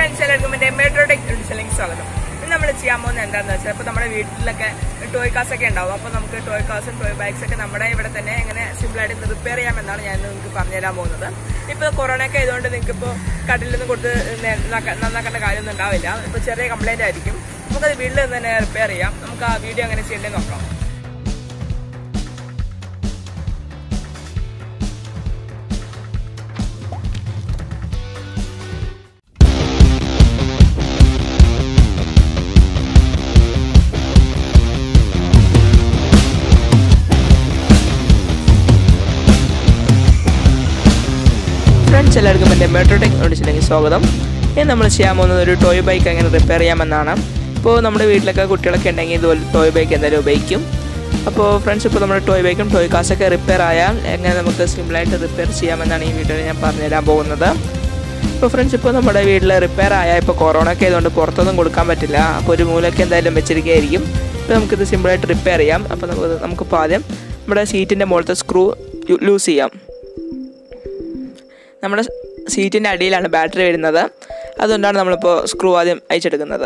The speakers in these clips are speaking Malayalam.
ഫ്രണ്ട്സ് എല്ലാവർക്കും എൻ്റെ മെട്രോ ടെക്നിക്സിലേക്ക് സ്വാഗതം ഇന്ന് നമ്മൾ ചെയ്യാൻ പോകുന്നത് എന്താണെന്ന് വെച്ചാൽ ഇപ്പോൾ നമ്മുടെ വീട്ടിലൊക്കെ ടോയ് കാസ് ഒക്കെ ഉണ്ടാവും അപ്പോൾ നമുക്ക് ടോയ് കാസും ടോയ് ബാഗ്സ് ഒക്കെ നമ്മുടെ ഇവിടെ തന്നെ എങ്ങനെ സിമ്പിളായിട്ട് റിപ്പയർ ചെയ്യാമെന്നാണ് ഞാൻ ഇന്ന് നിങ്ങൾക്ക് പറഞ്ഞുതരാൻ പോകുന്നത് ഇപ്പോൾ കൊറോണ ഒക്കെ ആയതുകൊണ്ട് നിങ്ങൾക്ക് ഇപ്പോൾ കടലിലൊന്നും കൊടുത്ത് നെ- നന്നാക്ക- നന്നാക്കേണ്ട കാര്യമൊന്നും ഉണ്ടാവില്ല ഇപ്പോൾ ചെറിയ കംപ്ലൈൻറ്റ് ആയിരിക്കും നമുക്കത് വീട്ടിൽ നിന്ന് തന്നെ റിപ്പയർ ചെയ്യാം നമുക്ക് ആ വീഡിയോ എങ്ങനെ ചെയ്യേണ്ടത് നോക്കാം ഫ്രണ്ട്സ് എല്ലാവർക്കും എൻ്റെ മെട്രോ ടെക്നോളജിയിലേക്ക് സ്വാഗതം ഇനി നമ്മൾ ചെയ്യാൻ പോകുന്നത് ഒരു ടോയ് ബൈക്ക് എങ്ങനെ റിപ്പയർ ചെയ്യാമെന്നാണ് ഇപ്പോൾ നമ്മുടെ വീട്ടിലൊക്കെ കുട്ടികളൊക്കെ ഉണ്ടെങ്കിൽ ഇതുപോലെ ടോയ് ബൈക്ക് എന്തായാലും ഉപയോഗിക്കും അപ്പോൾ ഫ്രണ്ട്സ് ഇപ്പോൾ നമ്മുടെ ടോയ് ബൈക്കും ടോയ് കാസൊക്കെ റിപ്പയർ ആയാൽ എങ്ങനെ നമുക്ക് സിമ്പിളായിട്ട് റിപ്പയർ ചെയ്യാമെന്നാണ് ഈ വീഡിയോയിൽ ഞാൻ പറഞ്ഞുതരാൻ പോകുന്നത് ഇപ്പോൾ ഫ്രണ്ട്സ് ഇപ്പോൾ നമ്മുടെ വീട്ടിൽ റിപ്പയർ ആയാൽ ഇപ്പോൾ കൊറോണ ഒക്കെ ആയതുകൊണ്ട് പുറത്തൊന്നും കൊടുക്കാൻ പറ്റില്ല അപ്പോൾ ഒരു മൂലൊക്കെ എന്തായാലും വെച്ചിരിക്കുകയായിരിക്കും ഇപ്പോൾ നമുക്കിത് സിമ്പിളായിട്ട് റിപ്പയർ ചെയ്യാം അപ്പോൾ നമുക്ക് നമുക്കിപ്പോൾ ആദ്യം നമ്മുടെ സീറ്റിൻ്റെ മുകളിലത്തെ സ്ക്രൂ ലൂസ് ചെയ്യാം നമ്മുടെ സീറ്റിൻ്റെ അടിയിലാണ് ബാറ്ററി വരുന്നത് അതുകൊണ്ടാണ് നമ്മളിപ്പോൾ സ്ക്രൂ ആദ്യം അയച്ചെടുക്കുന്നത്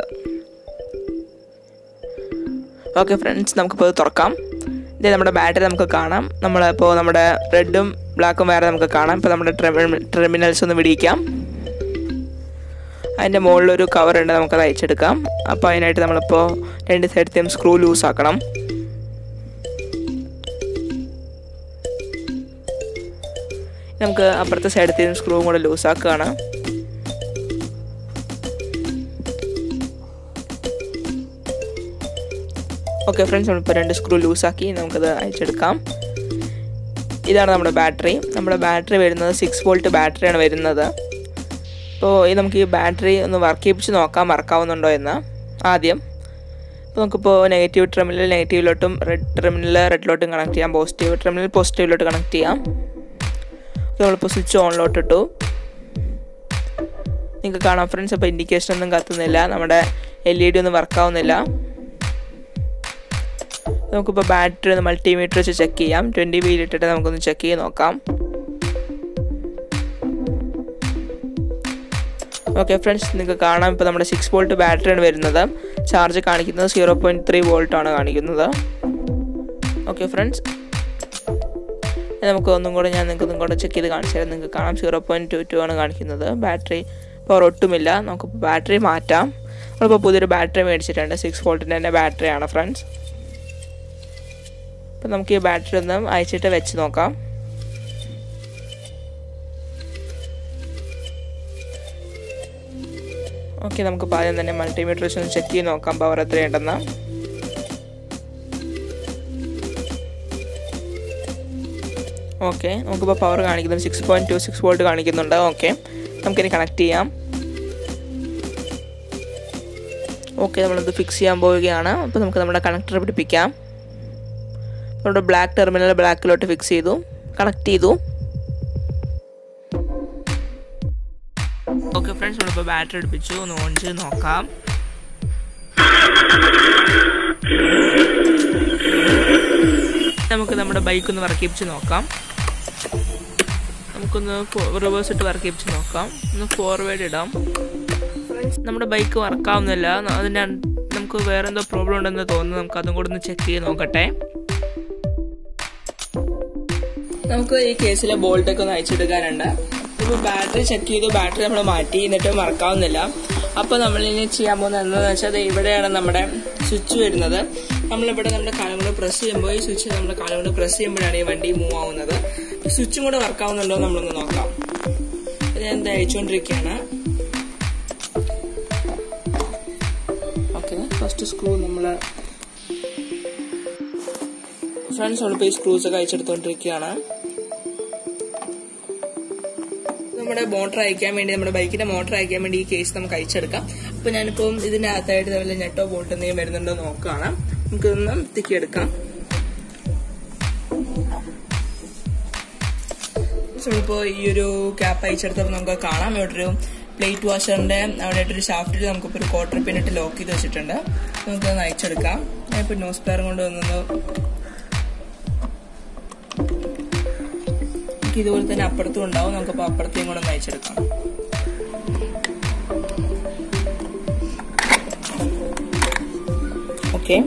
ഓക്കെ ഫ്രണ്ട്സ് നമുക്കിപ്പോൾ ഇത് തുറക്കാം ഇത് നമ്മുടെ ബാറ്ററി നമുക്ക് കാണാം നമ്മളിപ്പോൾ നമ്മുടെ റെഡും ബ്ലാക്കും വേറെ നമുക്ക് കാണാം ഇപ്പോൾ നമ്മുടെ ടെർമിനൽസ് ഒന്ന് വിടിയിക്കാം അതിൻ്റെ മുകളിലൊരു കവർ ഉണ്ട് നമുക്കത് അയച്ചെടുക്കാം അപ്പോൾ അതിനായിട്ട് നമ്മളിപ്പോൾ രണ്ട് സൈഡത്തെയും സ്ക്രൂ ലൂസ് ആക്കണം നമുക്ക് അപ്പുറത്തെ സൈഡത്തെയും സ്ക്രൂവും കൂടെ ലൂസ് ആക്കുകയാണ് ഓക്കെ ഫ്രണ്ട്സ് നമ്മളിപ്പോൾ രണ്ട് സ്ക്രൂ ലൂസാക്കി നമുക്കത് അയച്ചെടുക്കാം ഇതാണ് നമ്മുടെ ബാറ്ററി നമ്മുടെ ബാറ്ററി വരുന്നത് സിക്സ് വോൾട്ട് ബാറ്ററിയാണ് വരുന്നത് അപ്പോൾ ഇത് നമുക്ക് ഈ ബാറ്ററി ഒന്ന് വർക്ക് ചെയ്യിപ്പിച്ച് നോക്കാം വർക്കാവുന്നുണ്ടോ എന്ന് ആദ്യം അപ്പോൾ നമുക്കിപ്പോൾ നെഗറ്റീവ് ടെർമിനൽ നെഗറ്റീവിലോട്ടും റെഡ് ടെർമിനൽ റെഡിലോട്ടും കണക്ട് ചെയ്യാം പോസിറ്റീവ് ടെർമിനൽ പോസിറ്റീവിലോട്ട് കണക്ട് ചെയ്യാം നമ്മളിപ്പോൾ സ്വിച്ച് ഓണിലോട്ട് ഇട്ടു നിങ്ങൾക്ക് കാണാം ഫ്രണ്ട്സ് അപ്പോൾ ഇൻഡിക്കേഷൻ ഒന്നും കത്തുന്നില്ല നമ്മുടെ എൽ ഇ ഡി ഒന്നും വർക്കാവുന്നില്ല നമുക്കിപ്പോൾ ബാറ്ററി ഒന്ന് മൾട്ടിമീറ്റർ വെച്ച് ചെക്ക് ചെയ്യാം ട്വൻറ്റി ബിയിൽ ഇട്ടിട്ട് നമുക്കൊന്ന് ചെക്ക് ചെയ്ത് നോക്കാം ഓക്കെ ഫ്രണ്ട്സ് നിങ്ങൾക്ക് കാണാം ഇപ്പോൾ നമ്മുടെ സിക്സ് വോൾട്ട് ബാറ്ററിയാണ് വരുന്നത് ചാർജ് കാണിക്കുന്നത് സീറോ പോയിൻറ്റ് ത്രീ വോൾട്ടാണ് കാണിക്കുന്നത് ഓക്കെ ഫ്രണ്ട്സ് നമുക്ക് ഒന്നും കൂടെ ഞാൻ നിങ്ങൾക്ക് ഒന്നും കൂടെ ചെക്ക് ചെയ്ത് കാണിച്ചു തരാം നിങ്ങൾക്ക് കാണാം സീറോ പോയിൻറ്റ് ടു ടു ആണ് കാണിക്കുന്നത് ബാറ്ററി പവർ ഒട്ടുമില്ല നമുക്ക് ബാറ്ററി മാറ്റാം നമ്മളിപ്പോൾ പുതിയൊരു ബാറ്ററി മേടിച്ചിട്ടുണ്ട് സിക്സ് വോൾട്ടിൻ്റെ തന്നെ ബാറ്ററിയാണ് ഫ്രണ്ട്സ് അപ്പോൾ നമുക്ക് ഈ ബാറ്ററി ഒന്ന് അയച്ചിട്ട് വെച്ച് നോക്കാം ഓക്കെ നമുക്ക് ആദ്യം തന്നെ മൾട്ടിമീറ്റർ വെച്ച് ഒന്ന് ചെക്ക് ചെയ്ത് നോക്കാം പവർ എത്രയുണ്ടെന്ന് ഓക്കെ നമുക്കിപ്പോൾ പവർ കാണിക്കുന്നത് six point two six volt കാണിക്കുന്നുണ്ട് ഓക്കെ നമുക്കിനി കണക്ട് ചെയ്യാം ഓക്കെ നമ്മളിത് ഫിക്സ് ചെയ്യാൻ പോവുകയാണ് അപ്പോൾ നമുക്ക് നമ്മുടെ കണക്ടർ പിടിപ്പിക്കാം നമ്മുടെ ബ്ലാക്ക് ടെർമിനൽ ബ്ലാക്കിലോട്ട് ഫിക്സ് ചെയ്തു കണക്ട് ചെയ്തു ഓക്കെ ഫ്രണ്ട്സ് നമ്മളിപ്പോൾ ബാറ്ററി എടുപ്പിച്ചു ഒന്ന് ഓൺ ചെയ്ത് നോക്കാം നമുക്ക് നമ്മുടെ ബൈക്ക് ഒന്ന് വർക്ക് ചെയ്യിപ്പിച്ച് നോക്കാം നമുക്കൊന്ന് റിവേഴ്സ് ഇട്ട് വർക്ക് ചെയ്യിപ്പിച്ച് നോക്കാം ഒന്ന് ഫോർവേഡ് ഇടാം നമ്മുടെ ബൈക്ക് വർക്കാവുന്നില്ല അതിൻ്റെ നമുക്ക് വേറെ എന്തോ പ്രോബ്ലം ഉണ്ടെന്ന് തോന്നുന്നു നമുക്ക് അതും കൂടെ ഒന്ന് ചെക്ക് ചെയ്ത് നോക്കട്ടെ നമുക്ക് ഈ കേസിലെ ബോൾട്ടൊക്കെ ഒന്ന് അയച്ചെടുക്കാനുണ്ട് ഇപ്പോൾ ബാറ്ററി ചെക്ക് ചെയ്തു ബാറ്ററി നമ്മൾ മാറ്റി എന്നിട്ട് വർക്കാവുന്നില്ല അപ്പോൾ നമ്മൾ ഇനി ചെയ്യാൻ പോകുന്നത് എന്താണെന്ന് വെച്ചാൽ അത് ഇവിടെയാണ് നമ്മുടെ സ്വിച്ച് വരുന്നത് നമ്മളിവിടെ നമ്മുടെ കാലം കൊണ്ട് പ്രസ് ചെയ്യുമ്പോൾ ഈ സ്വിച്ച് നമ്മുടെ കാലം കൊണ്ട് പ്രസ് ചെയ്യുമ്പോഴാണ് ഈ വണ്ടി മൂവ് ആവുന്നത് സ്വിച്ചും കൂടെ വർക്കാവുന്നുണ്ടോ നമ്മളൊന്ന് നോക്കാം ഞാൻ എന്താ അയച്ചുകൊണ്ടിരിക്കുകയാണ് ഓക്കെ ഫസ്റ്റ് സ്ക്രൂ നമ്മൾ ഫ്രണ്ട്സ് നമ്മളിപ്പോൾ ഈ സ്ക്രൂസ് ഒക്കെ അയച്ചെടുത്തോണ്ടിരിക്കുകയാണ് നമ്മുടെ മോട്ടർ അയക്കാൻ വേണ്ടി നമ്മുടെ ബൈക്കിന്റെ മോട്ടർ അയക്കാൻ വേണ്ടി ഈ കേസ് നമുക്ക് അയച്ചെടുക്കാം അപ്പൊ ഞാനിപ്പം ഇതിന്റെ അകത്തായിട്ട് വല്ല നെട്ടോ ബോൾട്ട് എന്തെങ്കിലും വരുന്നുണ്ടോ നോക്കുകയാണ് നമുക്ക് ഇതൊന്ന് തിക്കിയെടുക്കാം നമ്മളിപ്പോ ഈ ഒരു ക്യാപ്പ് അയച്ചെടുത്തപ്പോൾ നമുക്ക് കാണാം ഇവിടെ ഒരു പ്ലേറ്റ് വാഷറിന്റെ അവിടെ ഒരു ഷാഫ്റ്റിൽ നമുക്കിപ്പോൾ ഒരു ക്വാർട്ടർ പിന്നിട്ട് ലോക്ക് ചെയ്ത് വെച്ചിട്ടുണ്ട് നമുക്കൊന്ന് അയച്ചെടുക്കാം ഞാനിപ്പോൾ ന്യൂസ് പേപ്പർ കൊണ്ട് വന്നൊന്ന് നമുക്ക് ഇതുപോലെ തന്നെ അപ്പുറത്തും ഉണ്ടാവും നമുക്കപ്പോൾ അപ്പുറത്തേയും കൂടെ ഒന്ന് അയച്ചെടുക്കാം ഓക്കെ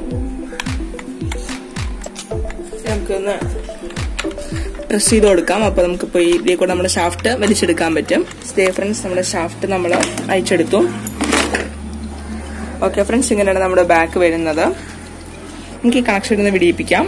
നമുക്കൊന്ന് പ്രസ് ചെയ്ത് കൊടുക്കാം അപ്പൊ നമുക്കിപ്പോ ഈ ഇതിൽ കൂടെ നമ്മുടെ ഷാഫ്റ്റ് വലിച്ചെടുക്കാൻ പറ്റും സ്റ്റേ ഫ്രണ്ട്സ് നമ്മുടെ ഷാഫ്റ്റ് നമ്മൾ അയച്ചെടുത്തു ഓക്കെ ഫ്രണ്ട്സ് ഇങ്ങനെയാണ് നമ്മുടെ ബാക്ക് വരുന്നത് നമുക്ക് ഈ കണക്ഷൻ ഒന്ന് വിടിയിപ്പിക്കാം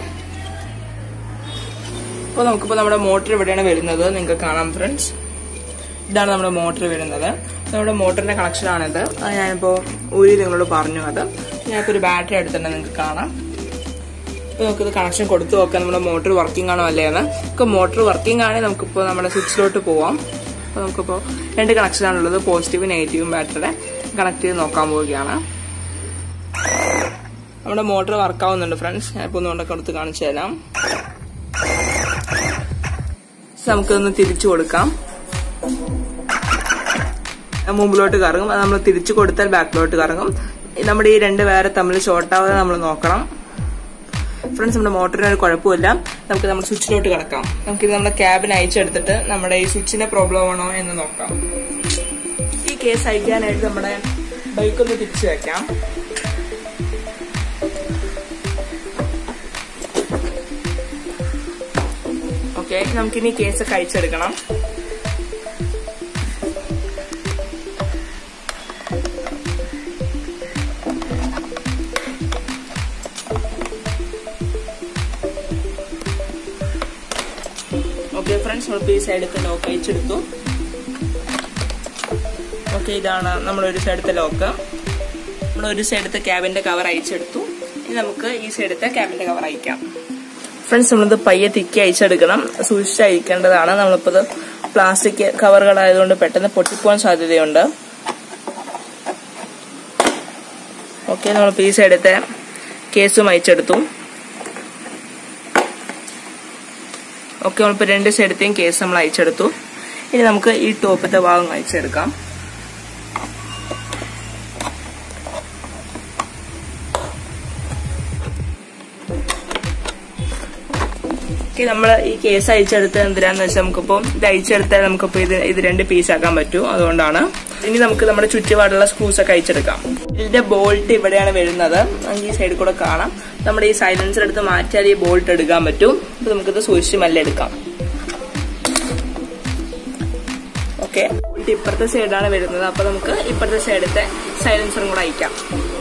അപ്പോൾ നമുക്കിപ്പോൾ നമ്മുടെ മോട്ടർ ഇവിടെയാണ് വരുന്നത് നിങ്ങൾക്ക് കാണാം ഫ്രണ്ട്സ് ഇതാണ് നമ്മുടെ മോട്ടർ വരുന്നത് നമ്മുടെ മോട്ടറിന്റെ കണക്ഷനാണിത് അത് ഞാനിപ്പോൾ ഊരി നിങ്ങളോട് പറഞ്ഞു അത് ഞാനിപ്പോൾ ഒരു ബാറ്ററി എടുത്തിട്ടുണ്ട് നിങ്ങൾക്ക് കാണാം അപ്പോൾ നമുക്കിത് കണക്ഷൻ കൊടുത്തു നോക്കാം നമ്മുടെ മോട്ടർ വർക്കിംഗ് ആണോ അല്ലേന്ന് നമുക്ക് മോട്ടർ വർക്കിംഗ് ആണെങ്കിൽ നമുക്കിപ്പോൾ നമ്മുടെ സ്വിച്ചിലോട്ട് പോവാം അപ്പോൾ നമുക്കിപ്പോൾ രണ്ട് കണക്ഷനാണുള്ളത് പോസിറ്റീവും നെഗറ്റീവും ബാറ്ററിയുടെ കണക്ട് ചെയ്ത് നോക്കാൻ പോവുകയാണ് നമ്മുടെ മോട്ടർ വർക്കാവുന്നുണ്ട് ഫ്രണ്ട്സ് ഞാനിപ്പോൾ ഒന്നുകൊണ്ടൊക്കെ എടുത്ത് കാണിച്ചു തരാം നമുക്കൊന്ന് തിരിച്ചു കൊടുക്കാം മുമ്പിലോട്ട് കറങ്ങും അത് നമ്മൾ തിരിച്ചു കൊടുത്താൽ ബാക്കിലോട്ട് കറങ്ങും നമ്മുടെ ഈ രണ്ട് വേറെ തമ്മിൽ ഷോർട്ടാവാതെ നമ്മൾ നോക്കണം ഫ്രണ്ട്സ് നമ്മുടെ മോട്ടറിന് ഒരു കുഴപ്പമില്ല നമുക്ക് നമ്മുടെ സ്വിച്ചിലോട്ട് കിടക്കാം നമുക്കിത് നമ്മുടെ ക്യാബിന് അയച്ചെടുത്തിട്ട് നമ്മുടെ ഈ സ്വിച്ചിന്റെ പ്രോബ്ലം ആണോ എന്ന് നോക്കാം ഈ കേസ് അയക്കാനായിട്ട് നമ്മുടെ ബൈക്ക് ഒന്ന് തിരിച്ചു വെക്കാം ഓക്കെ നമുക്കിനി കേസൊക്കെ അയച്ചെടുക്കണം ഓക്കെ ഫ്രണ്ട്സ് നമ്മൾ ഈ സൈഡത്തെ ലോക്ക് അയച്ചെടുത്തു ഓക്കെ ഇതാണ് നമ്മൾ ഒരു സൈഡത്തെ ലോക്ക് നമ്മൾ ഒരു സൈഡത്തെ ക്യാബിന്റെ കവർ അയച്ചെടുത്തു ഇനി നമുക്ക് ഈ സൈഡത്തെ ക്യാബിന്റെ കവർ അയക്കാം ഫ്രണ്ട്സ് നമ്മളിത് പയ്യെ തിക്കി അയച്ചെടുക്കണം സൂക്ഷിച്ച് അയക്കേണ്ടതാണ് നമ്മളിപ്പോൾ ഇത് പ്ലാസ്റ്റിക് കവറുകളായതുകൊണ്ട് പെട്ടെന്ന് പൊട്ടിപ്പോകാൻ സാധ്യതയുണ്ട് ഓക്കെ നമ്മളിപ്പോൾ ഈ സൈഡത്തെ കേസും അയച്ചെടുത്തു ഓക്കെ നമ്മളിപ്പോൾ രണ്ട് സൈഡത്തെയും കേസ് നമ്മൾ അയച്ചെടുത്തു ഇനി നമുക്ക് ഈ ടോപ്പത്തെ ഭാഗം അയച്ചെടുക്കാം ഓക്കെ നമ്മൾ ഈ കേസ് അയച്ചെടുത്ത് എന്തിനാന്ന് വെച്ചാൽ നമുക്കിപ്പോൾ ഇത് അയച്ചെടുത്താൽ നമുക്കിപ്പോൾ ഇത് ഇത് രണ്ട് പീസ് ആക്കാൻ പറ്റൂ അതുകൊണ്ടാണ് ഇനി നമുക്ക് നമ്മുടെ ചുറ്റുപാടുള്ള സ്ക്രൂസ് ഒക്കെ അയച്ചെടുക്കാം ഇതിന്റെ ബോൾട്ട് ഇവിടെയാണ് വരുന്നത് നമുക്ക് ഈ സൈഡിൽ കൂടെ കാണാം നമ്മുടെ ഈ സൈലൻസർ എടുത്ത് മാറ്റിയാൽ ഈ ബോൾട്ട് എടുക്കാൻ പറ്റും അപ്പൊ നമുക്കിത് സൂക്ഷിച്ച് മെല്ലെ എടുക്കാം ഓക്കെ ബോൾട്ട് ഇപ്പുറത്തെ സൈഡാണ് വരുന്നത് അപ്പൊ നമുക്ക് ഇപ്പുറത്തെ സൈഡത്തെ സൈലൻസറും കൂടെ അയക്കാം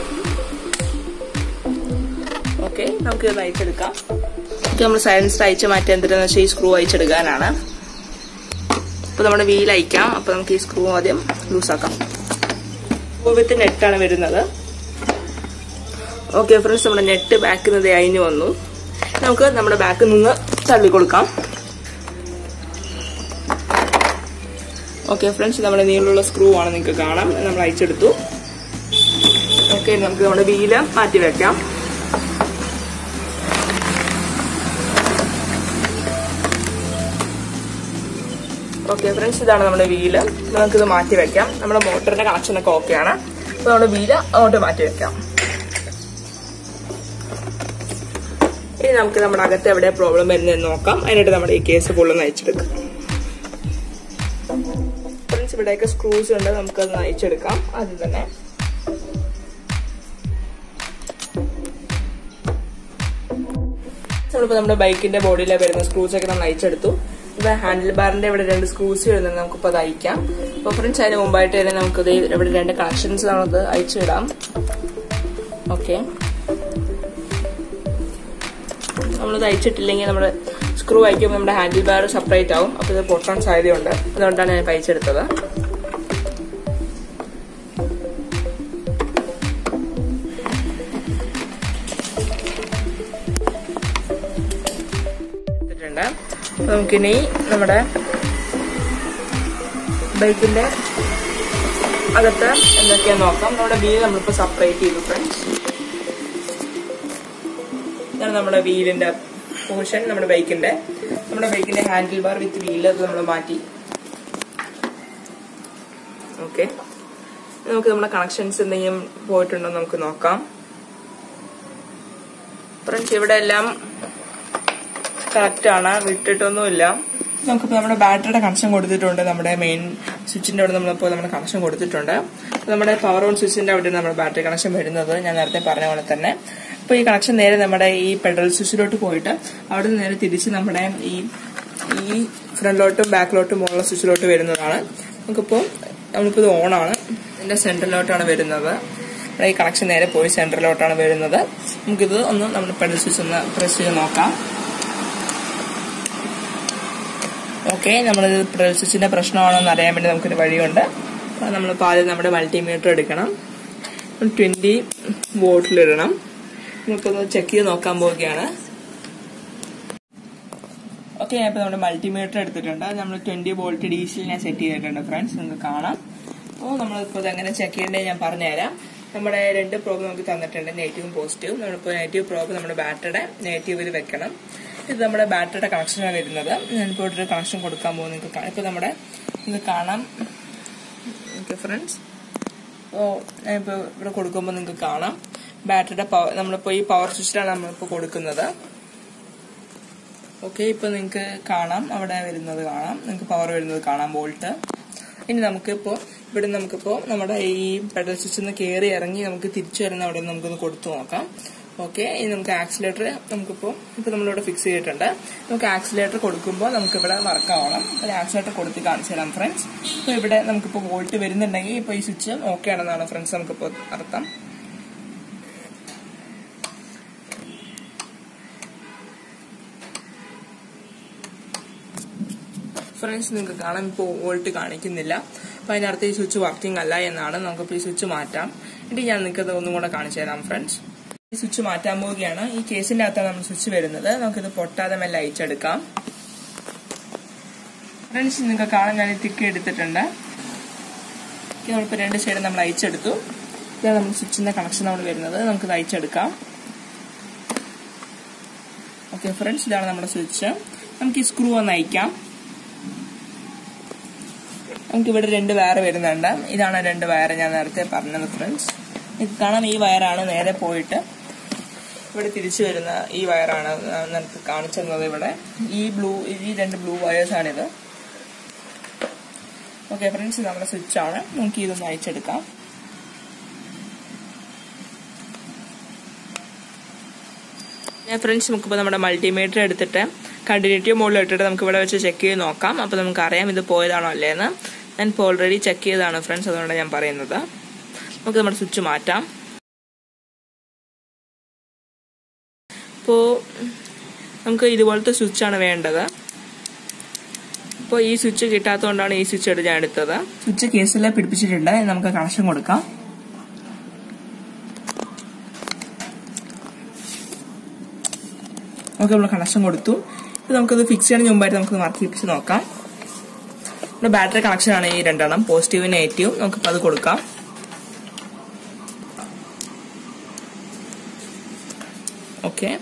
ഓക്കെ നമുക്ക് ഇത് അയച്ചെടുക്കാം നമ്മൾ സൈലൻസർ അയച്ച് മാറ്റി എന്തിനാന്ന് വെച്ചാൽ ഈ സ്ക്രൂ അയച്ചെടുക്കാനാണ് അപ്പൊ നമ്മുടെ വീൽ അയക്കാം അപ്പൊ നമുക്ക് ഈ സ്ക്രൂ ആദ്യം ലൂസാക്കാം വിത്ത് നെറ്റാണ് വരുന്നത് ഓക്കെ ഫ്രണ്ട്സ് നമ്മുടെ നെറ്റ് ബാക്കിൽ നിന്ന് അഴിഞ്ഞു വന്നു നമുക്ക് നമ്മുടെ ബാക്കിൽ നിന്ന് തള്ളി കൊടുക്കാം ഓക്കെ ഫ്രണ്ട്സ് നമ്മുടെ നീളമുള്ള സ്ക്രൂ ആണ് നിങ്ങൾക്ക് കാണാം നമ്മൾ അയച്ചെടുത്തു ഓക്കെ നമുക്ക് നമ്മുടെ വീല് മാറ്റി വെക്കാം ഓക്കെ ഫ്രണ്ട്സ് ഇതാണ് നമ്മുടെ വീല് നമുക്കിത് മാറ്റി വെക്കാം നമ്മുടെ മോട്ടറിന്റെ കണക്ഷൻ ഒക്കെ ഓക്കെയാണ് അപ്പൊ നമ്മുടെ വീല് അങ്ങോട്ട് മാറ്റി വെക്കാം ഇനി നമുക്ക് നമ്മുടെ അകത്ത് എവിടെ പ്രോബ്ലം വരുന്നതെന്ന് നോക്കാം അതിനായിട്ട് നമ്മുടെ ഈ കേസ് ഫുള്ള് നയിച്ചെടുക്കാം ഫ്രണ്ട്സ് ഇവിടെയൊക്കെ സ്ക്രൂസ് ഉണ്ട് നമുക്കത് നയിച്ചെടുക്കാം ആദ്യം തന്നെ നമ്മളിപ്പോ നമ്മുടെ ബൈക്കിന്റെ ബോഡിയിലെ വരുന്ന സ്ക്രൂസ് ഒക്കെ നമ്മൾ അയച്ചെടുത്തു ഇവിടെ ഹാൻഡിൽ ബാറിന്റെ ഇവിടെ രണ്ട് സ്ക്രൂസ് വരുന്നത് നമുക്കിപ്പോ അത് അയക്കാം അപ്പൊ ഫ്രണ്ട്സ് അതിന് മുമ്പായിട്ട് തന്നെ നമുക്കത് ഇവിടെ രണ്ട് കണക്ഷൻസ് നമ്മളത് അയച്ചിടാം ഓക്കെ നമ്മളത് അയച്ചിട്ടില്ലെങ്കിൽ നമ്മുടെ സ്ക്രൂ അയക്കുമ്പോൾ നമ്മുടെ ഹാൻഡിൽ ബാർ സെപ്പറേറ്റ് ആവും അപ്പോൾ ഇത് പൊട്ടാൻ സാധ്യതയുണ്ട് അതുകൊണ്ടാണ് ഞാൻ അയച്ചെടുത്തത് എടുത്തിട്ടുണ്ട് അപ്പൊ നമുക്കിനി നമ്മുടെ ബൈക്കിന്റെ അകത്ത് എന്തൊക്കെയാന്ന് നോക്കാം നമ്മുടെ വീൽ നമ്മളിപ്പോ സെപ്പറേറ്റ് ചെയ്തു ഫ്രണ്ട്സ് ഇതാണ് നമ്മുടെ വീലിന്റെ പോർഷൻ നമ്മുടെ ബൈക്കിന്റെ നമ്മുടെ ബൈക്കിന്റെ ഹാൻഡിൽ ബാർ വിത്ത് വീല് അത് നമ്മൾ മാറ്റി ഓക്കെ നമുക്ക് നമ്മുടെ കണക്ഷൻസ് എന്തെങ്കിലും പോയിട്ടുണ്ടോ എന്ന് നമുക്ക് നോക്കാം ഫ്രണ്ട്സ് ഇവിടെ എല്ലാം കറക്റ്റ് ആണ് വിട്ടിട്ടൊന്നുമില്ല നമുക്കിപ്പോൾ നമ്മുടെ ബാറ്ററിയുടെ കണക്ഷൻ കൊടുത്തിട്ടുണ്ട് നമ്മുടെ മെയിൻ സ്വിച്ചിന്റെ അവിടെ നമ്മളിപ്പോൾ നമ്മുടെ കണക്ഷൻ കൊടുത്തിട്ടുണ്ട് അപ്പോൾ നമ്മുടെ പവർ ഓൺ സ്വിച്ചിന്റെ അവിടെ നമ്മുടെ ബാറ്ററി കണക്ഷൻ വരുന്നത് ഞാൻ നേരത്തെ പറഞ്ഞ പോലെ തന്നെ അപ്പോൾ ഈ കണക്ഷൻ നേരെ നമ്മുടെ ഈ പെഡൽ സ്വിച്ചിലോട്ട് പോയിട്ട് അവിടെ നിന്ന് നേരെ തിരിച്ച് നമ്മുടെ ഈ ഈ ഫ്രണ്ടിലോട്ടും ബാക്കിലോട്ടും ഉള്ള സ്വിച്ചിലോട്ട് വരുന്നതാണ് നമുക്കിപ്പോൾ നമ്മളിപ്പോൾ ഇത് ഓണാണ് ഇതിന്റെ സെന്ററിലോട്ടാണ് വരുന്നത് നമ്മുടെ ഈ കണക്ഷൻ നേരെ പോയി സെന്ററിലോട്ടാണ് വരുന്നത് നമുക്കിത് ഒന്ന് നമ്മുടെ പെഡൽ സ്വിച്ച് ഒന്ന് പ്രസ് ചെയ്ത് നോക്കാം ഓക്കെ നമ്മളിത് പെഡൽ സ്വിച്ചിന്റെ പ്രശ്നമാണോ എന്ന് അറിയാൻ വേണ്ടി നമുക്കൊരു വഴിയുണ്ട് നമ്മൾ ആദ്യം നമ്മുടെ മൾട്ടിമീറ്റർ എടുക്കണം ട്വന്റി വോട്ടിലിടണം നമുക്കിത് ചെക്ക് ചെയ്ത് നോക്കാൻ പോവുകയാണ് ഓക്കെ ഞാൻ ഇപ്പോൾ നമ്മുടെ മൾട്ടിമീറ്റർ എടുത്തിട്ടുണ്ട് നമ്മൾ ട്വന്റി വോൾട്ട് ഡി സിയിൽ ഞാൻ സെറ്റ് ചെയ്തിട്ടുണ്ട് ഫ്രണ്ട്സ് നിങ്ങൾക്ക് കാണാം അപ്പോൾ നമ്മളിപ്പോൾ ഇതെങ്ങനെ ചെക്ക് ചെയ്യേണ്ടത് ഞാൻ പറഞ്ഞുതരാം നമ്മുടെ രണ്ട് പ്രോബ് നമുക്ക് തന്നിട്ടുണ്ട് നെഗറ്റീവും പോസിറ്റീവും നമ്മളിപ്പോൾ നെഗറ്റീവ് പ്രോബ് നമ്മുടെ ബാറ്ററിയുടെ നെഗറ്റീവിൽ വെക്കണം ഇത് നമ്മുടെ ബാറ്ററിയുടെ കണക്ഷനാണ് വരുന്നത് ഞാനിപ്പോൾ ഒരു കണക്ഷൻ കൊടുക്കാൻ പോകും നിങ്ങൾക്ക് കാണാം ഇപ്പോൾ നമ്മുടെ ഇത് കാണാം ഓക്കെ ഫ്രണ്ട്സ് ഓ ഞാനിപ്പോൾ ഇവിടെ കൊടുക്കുമ്പോൾ നിങ്ങൾക്ക് കാണാം ബാറ്ററിയുടെ പവർ നമ്മളിപ്പോൾ ഈ പവർ സ്വിച്ചിലാണ് നമ്മളിപ്പോൾ കൊടുക്കുന്നത് ഓക്കെ ഇപ്പൊ നിങ്ങൾക്ക് കാണാം അവിടെ വരുന്നത് കാണാം നിങ്ങൾക്ക് പവർ വരുന്നത് കാണാം വോൾട്ട് ഇനി നമുക്കിപ്പോ ഇവിടെ നമുക്കിപ്പോ നമ്മുടെ ഈ പെഡൽ സ്വിച്ചിൽ നിന്ന് കയറി ഇറങ്ങി നമുക്ക് തിരിച്ചു വരുന്ന അവിടെ നമുക്കൊന്ന് കൊടുത്തു നോക്കാം ഓക്കെ ഇനി നമുക്ക് ആക്സിലേറ്റർ നമുക്കിപ്പോ ഇപ്പൊ നമ്മളിവിടെ ഫിക്സ് ചെയ്തിട്ടുണ്ട് നമുക്ക് ആക്സിലേറ്റർ കൊടുക്കുമ്പോൾ നമുക്ക് ഇവിടെ വർക്ക് ആവണം ഒരു ആക്സിലേറ്റർ കൊടുത്ത് കാണിച്ചു തരാം ഫ്രണ്ട്സ് ഇപ്പൊ ഇവിടെ നമുക്കിപ്പോ വോൾട്ട് വരുന്നുണ്ടെങ്കിൽ ഇപ്പൊ ഈ സ്വിച്ച് ഓക്കെ ആണെന്നാണ് ഫ്രണ്ട്സ് നമുക്കിപ്പോ അർത്ഥം ഫ്രണ്ട്സ് നിങ്ങൾക്ക് കാണാൻ ഇപ്പോൾ വോൾട്ട് കാണിക്കുന്നില്ല അപ്പോൾ അതിനർത്ഥം ഈ സ്വിച്ച് വർക്കിംഗ് അല്ല എന്നാണ് നമുക്കിപ്പോൾ ഈ സ്വിച്ച് മാറ്റാം എന്നിട്ട് ഞാൻ നിങ്ങൾക്ക് ഒന്നും കൂടെ കാണിച്ചു തരാം ഫ്രണ്ട്സ് ഈ സ്വിച്ച് മാറ്റാൻ പോവുകയാണ് ഈ കേസിന്റെ അകത്താണ് നമ്മൾ സ്വിച്ച് വരുന്നത് നമുക്കിത് പൊട്ടാതെ മെല്ലെ അയച്ചെടുക്കാം ഫ്രണ്ട്സ് നിങ്ങൾക്ക് കാണാൻ ഞാൻ തിക്ക് എടുത്തിട്ടുണ്ട് നമ്മളിപ്പോൾ രണ്ട് സൈഡ് നമ്മൾ അയച്ചെടുത്തു ഇതാണ് നമ്മൾ സ്വിച്ചിന്റെ കണക്ഷൻ നമ്മൾ വരുന്നത് നമുക്കിത് അയച്ചെടുക്കാം ഓക്കെ ഫ്രണ്ട്സ് ഇതാണ് നമ്മുടെ സ്വിച്ച് നമുക്ക് ഈ സ്ക്രൂ ഒന്ന് അയക്കാം നമുക്ക് ഇവിടെ രണ്ട് വയർ വരുന്നുണ്ട് ഇതാണ് രണ്ട് വയർ ഞാൻ നേരത്തെ പറഞ്ഞത് ഫ്രണ്ട്സ് ഇത് കാണാം ഈ വയറാണ് നേരെ പോയിട്ട് ഇവിടെ തിരിച്ചു വരുന്ന ഈ വയറാണ് നേരത്തെ കാണിച്ചിരുന്നത് ഇവിടെ ഈ ബ്ലൂ ഈ രണ്ട് ബ്ലൂ വയേഴ്സ് ആണിത് ഓക്കെ ഫ്രണ്ട്സ് നമ്മുടെ സ്വിച്ച് ആണ് നമുക്ക് ഇതൊന്ന് അയച്ചെടുക്കാം ഫ്രണ്ട്സ് നമുക്കിപ്പോൾ നമ്മുടെ മൾട്ടിമീറ്റർ എടുത്തിട്ട് കണ്ടിന്യൂറ്റി മുകളിൽ ഇട്ടിട്ട് നമുക്ക് ഇവിടെ വെച്ച് ചെക്ക് ചെയ്ത് നോക്കാം അപ്പോൾ നമുക്ക് അറിയാം ഇത് പോയതാണോ അല്ലേന്ന് ഞാൻ ഇപ്പോൾ ഓൾറെഡി ചെക്ക് ചെയ്തതാണ് ഫ്രണ്ട്സ് അതുകൊണ്ടാണ് ഞാൻ പറയുന്നത് നമുക്ക് നമ്മുടെ സ്വിച്ച് മാറ്റാം ഇപ്പോൾ നമുക്ക് ഇതുപോലത്തെ സ്വിച്ചാണ് വേണ്ടത് ഇപ്പോൾ ഈ സ്വിച്ച് കിട്ടാത്തതുകൊണ്ടാണ് ഈ സ്വിച്ച് എടുത്ത് ഞാൻ എടുത്തത് സ്വിച്ച് കേസിൽ പിടിപ്പിച്ചിട്ടുണ്ട് നമുക്ക് കണക്ഷൻ കൊടുക്കാം നമുക്ക് നമ്മൾ കണക്ഷൻ കൊടുത്തു ഇത് നമുക്കത് ഫിക്സ് ചെയ്യുന്നതിന് മുമ്പായിട്ട് നമുക്ക് മാർക്ക് ചെയ്യിപ്പിച്ച് നോക്കാം നമ്മുടെ ബാറ്ററി കണക്ഷൻ ആണ് ഈ രണ്ടെണ്ണം പോസിറ്റീവ് നെഗറ്റീവ് നമുക്കിപ്പോൾ അത് കൊടുക്കാം ഓക്കെ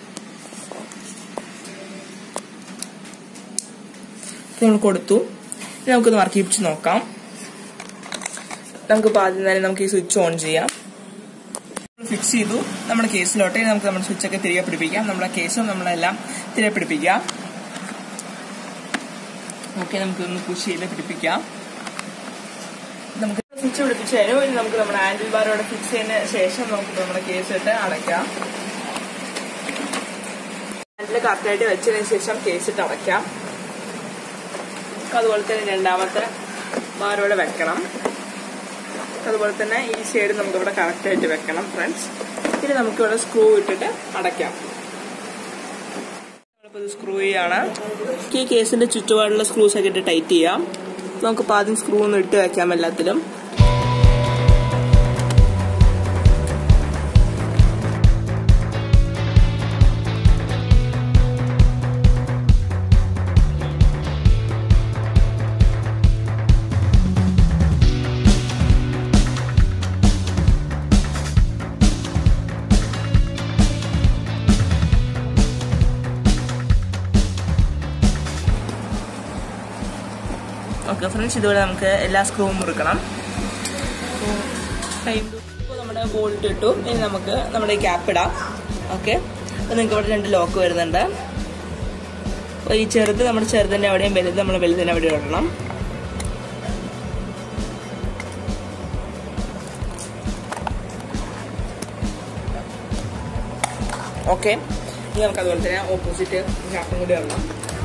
നമ്മൾ കൊടുത്തു ഇനി നമുക്കൊന്ന് വർക്ക് ചെയ്യിപ്പിച്ച് നോക്കാം നമുക്കിപ്പോൾ ആദ്യം തന്നെ നമുക്ക് ഈ സ്വിച്ച് ഓൺ ചെയ്യാം ഫിക്സ് ചെയ്തു നമ്മുടെ കേസിലോട്ട് നമുക്ക് നമ്മുടെ സ്വിച്ച് ഒക്കെ തിരികെ പിടിപ്പിക്കാം നമ്മുടെ കേസും നമ്മളെല്ലാം തിരികെ പിടിപ്പിക്കാം ഓക്കെ നമുക്ക് ഒന്ന് പുഷ് ചെയ്ത് പിടിപ്പിക്കാം നമുക്ക് സ്വിച്ച് പിടിപ്പിച്ച് തരും ഇനി നമുക്ക് നമ്മുടെ ആൻഡിൽ ബാറോടെ ഫിക്സ് ചെയ്തതിന് ശേഷം നമുക്ക് നമ്മുടെ കേസ് ഇട്ട് അടയ്ക്കാം ഹാൻഡിൽ കറക്റ്റായിട്ട് വെച്ചതിന് ശേഷം കേസ് ഇട്ട് അടയ്ക്കാം അതുപോലെ തന്നെ രണ്ടാമത്തെ ബാറോടെ വെക്കണം അതുപോലെ തന്നെ ഈ സൈഡ് നമുക്ക് ഇവിടെ കറക്റ്റ് ആയിട്ട് വെക്കണം ഫ്രണ്ട്സ് ഇനി നമുക്ക് ഇവിടെ സ്ക്രൂ ഇട്ടിട്ട് അടയ്ക്കാം നമ്മളിപ്പോൾ ഇത് സ്ക്രൂ ചെയ്യാണ് ഈ കേസിന്റെ ചുറ്റുപാടുള്ള സ്ക്രൂസ് ഒക്കെ ഇട്ട് ടൈറ്റ് ചെയ്യാം നമുക്കിപ്പോൾ ആദ്യം സ്ക്രൂ ഒന്ന് ഇട്ട് വെക്കാം എല്ലാത്തിലും ഓക്കെ ഫ്രണ്ട്സ് ഇതുപോലെ നമുക്ക് എല്ലാ സ്ക്രൂവും മുറുക്കണം ഇപ്പോൾ നമ്മുടെ ബോൾട്ട് ഇട്ടു ഇനി നമുക്ക് നമ്മുടെ ക്യാപ്പ് ഇടാം ഓക്കെ അപ്പോൾ നിങ്ങൾക്ക് ഇവിടെ രണ്ട് ലോക്ക് വരുന്നുണ്ട് അപ്പോൾ ഈ ചെറുത് നമ്മുടെ ചെറുതിൻ്റെ അവിടെയും വലുത് നമ്മുടെ വലുതിൻ്റെ അവിടെ ഇടണം ഓക്കെ ഇനി നമുക്ക് അതുപോലെ തന്നെ ഓപ്പോസിറ്റ് ഹാഫും കൂടി ഇടണം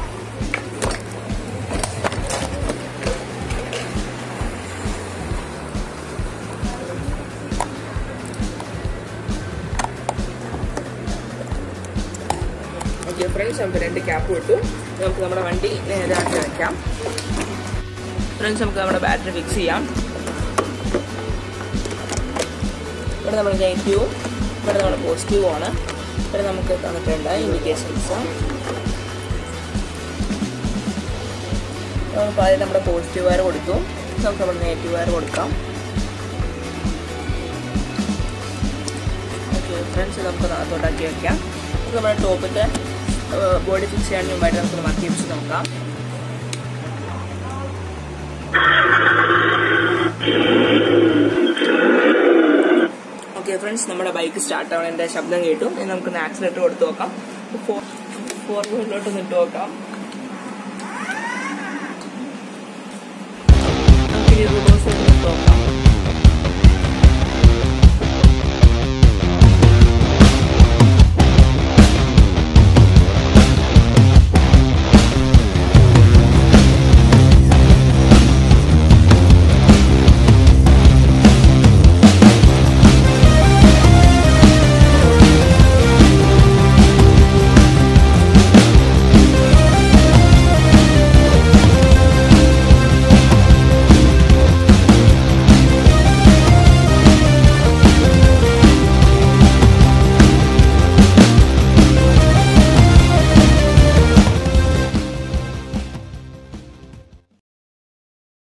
ഓക്കെ ഫ്രണ്ട്സ് നമുക്ക് രണ്ട് ക്യാപ്പ് ഇട്ടു നമുക്ക് നമ്മുടെ വണ്ടി നേരാക്കി വയ്ക്കാം ഫ്രണ്ട്സ് നമുക്ക് നമ്മുടെ ബാറ്ററി ഫിക്സ് ചെയ്യാം ഇവിടെ നമ്മൾ നെഗറ്റീവും ഇവിടെ നമ്മുടെ പോസിറ്റീവും ആണ് ഇവിടെ നമുക്ക് തന്നിട്ടുണ്ട് ഇൻഡിക്കേഷൻസ് നമുക്ക് ആദ്യം നമ്മുടെ പോസിറ്റീവ് വയർ കൊടുത്തു നമുക്ക് നമ്മുടെ നെഗറ്റീവ് വയർ കൊടുക്കാം ഓക്കെ ഫ്രണ്ട്സ് നമുക്ക് നാത്തോട്ടാക്കി വയ്ക്കാം നമ്മുടെ ടോപ്പിൻ്റെ ബോഡി ഫിക്സ് ചെയ്യാൻ മുമ്പായിട്ട് നമുക്ക് മാറ്റി വെച്ച് നോക്കാം ഓക്കെ ഫ്രണ്ട്സ് നമ്മുടെ ബൈക്ക് സ്റ്റാർട്ട് ആവണതിൻ്റെ ശബ്ദം കേട്ടു ഇനി നമുക്കൊന്ന് ആക്സിലേറ്റർ കൊടുത്ത് നോക്കാം ഫോർ ഫോർ വീലിലോട്ട് ഇട്ട് നോക്കാം